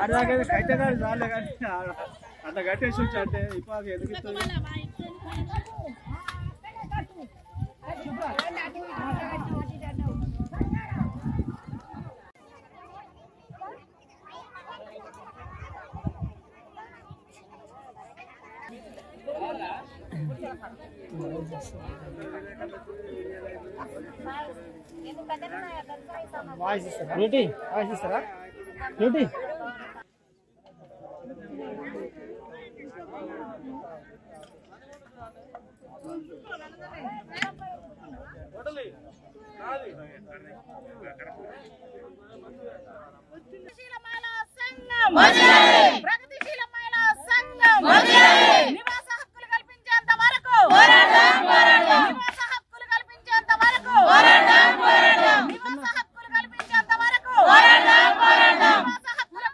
ఆడదాకా కట్టగాడు చాలే కానీ అట్లా కట్టేసి వచ్చి అంటే ఇప్పుడు ఎందుకు ఇస్తుంది డ్యూటీ వాయిస్ ఇస్తారా డ్యూటీ ప్రగతిశీల మహిళా సంఘం ప్రగతిశీల మహిళా సంఘం నివాస హక్కులు కల్పించేంత వరకు నివాస హక్కులు కల్పించేంత వరకు నివాస హక్కులు కల్పించేంత వరకు నివాస హక్కుల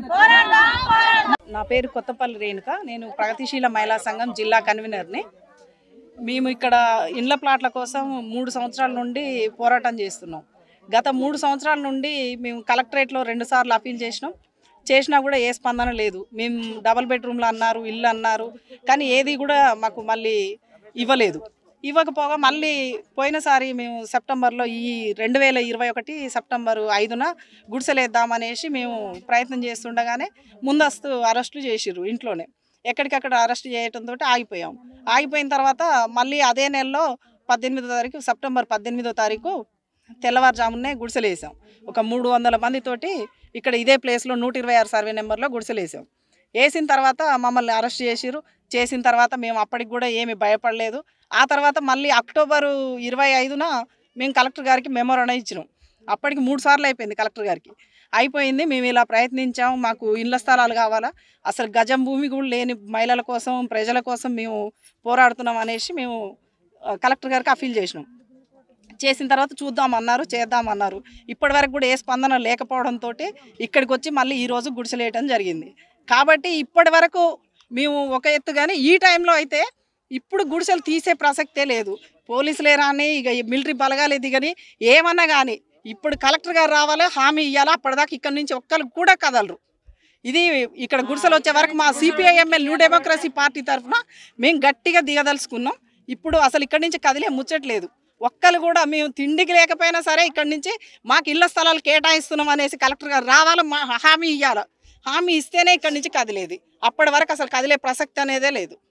కోసం నా పేరు కొత్తపల్లి రేణుక నేను ప్రగతిశీల మహిళా సంఘం జిల్లా కన్వీనర్ని మేము ఇక్కడ ఇండ్ల ప్లాట్ల కోసం మూడు సంవత్సరాల నుండి పోరాటం చేస్తున్నాం గత మూడు సంవత్సరాల నుండి మేము కలెక్టరేట్లో రెండుసార్లు అప్పీల్ చేసినాం చేసినా కూడా ఏ స్పందన లేదు మేము డబల్ బెడ్రూమ్లు అన్నారు ఇల్లు అన్నారు కానీ ఏది కూడా మాకు మళ్ళీ ఇవ్వలేదు ఇవ్వకపోగా మళ్ళీ పోయినసారి మేము సెప్టెంబర్లో ఈ రెండు వేల ఇరవై ఒకటి సెప్టెంబర్ ఐదున గుడిసెలేద్దామనేసి మేము ప్రయత్నం చేస్తుండగానే ముందస్తు అరెస్టులు చేసిర్రు ఇంట్లోనే ఎక్కడికక్కడ అరెస్ట్ చేయడంతో ఆగిపోయాం ఆగిపోయిన తర్వాత మళ్ళీ అదే నెలలో పద్దెనిమిదో తారీఖు సెప్టెంబర్ పద్దెనిమిదో తారీఖు తెల్లవారుజామునే గుడిసెలేసాం ఒక మూడు వందల మందితోటి ఇక్కడ ఇదే ప్లేస్లో నూట ఇరవై ఆరు సర్వే నెంబర్లో గుడిసెలేసాం వేసిన తర్వాత మమ్మల్ని అరెస్ట్ చేసిరు చేసిన తర్వాత మేము అప్పటికి కూడా ఏమి భయపడలేదు ఆ తర్వాత మళ్ళీ అక్టోబరు ఇరవై ఐదున మేము కలెక్టర్ గారికి మెమోరాండం ఇచ్చినాం అప్పటికి మూడు సార్లు అయిపోయింది కలెక్టర్ గారికి అయిపోయింది మేము ఇలా ప్రయత్నించాం మాకు ఇళ్ల స్థలాలు కావాలా అసలు గజం భూమి కూడా లేని మహిళల కోసం ప్రజల కోసం మేము పోరాడుతున్నాం అనేసి మేము ఆ, కలెక్టర్ గారికి అఫీల్ చేసినాం చేసిన తర్వాత చూద్దామన్నారు చేద్దామన్నారు ఇప్పటి వరకు కూడా ఏ స్పందన లేకపోవడంతో ఇక్కడికి వచ్చి మళ్ళీ ఈరోజు గుడిసెలేయటం జరిగింది కాబట్టి ఇప్పటి వరకు మేము ఒక ఎత్తు కానీ ఈ టైంలో అయితే ఇప్పుడు గుడిసెలు తీసే ప్రసక్తే లేదు పోలీసులే రాని ఇక ఈ మిలిటరీ బలగాలే దిగని ఏమన్నా కానీ ఇప్పుడు కలెక్టర్ గారు రావాలి హామీ ఇవ్వాలి అప్పటిదాకా ఇక్కడ నుంచి ఒక్కరు కూడా కదలరు ఇది ఇక్కడ గుడిసెలు వచ్చే వరకు మా సిపిఐఎంఎల్ న్యూ డెమోక్రసీ పార్టీ తరఫున మేము గట్టిగా దిగదలుచుకున్నాం ఇప్పుడు అసలు ఇక్కడి నుంచి కదిలే ముచ్చట్లేదు ఒక్కరు కూడా మేము తిండికి లేకపోయినా సరే ఇక్కడి నుంచి మాకు ఇళ్ల స్థలాలు కేటాయిస్తున్నాం అనేసి కలెక్టర్ గారు రావాలి మా హామీ ఇవ్వాలి హామీ ఇస్తేనే ఇక్కడి నుంచి కదిలేది అప్పటి వరకు అసలు కదిలే ప్రసక్తి అనేదే లేదు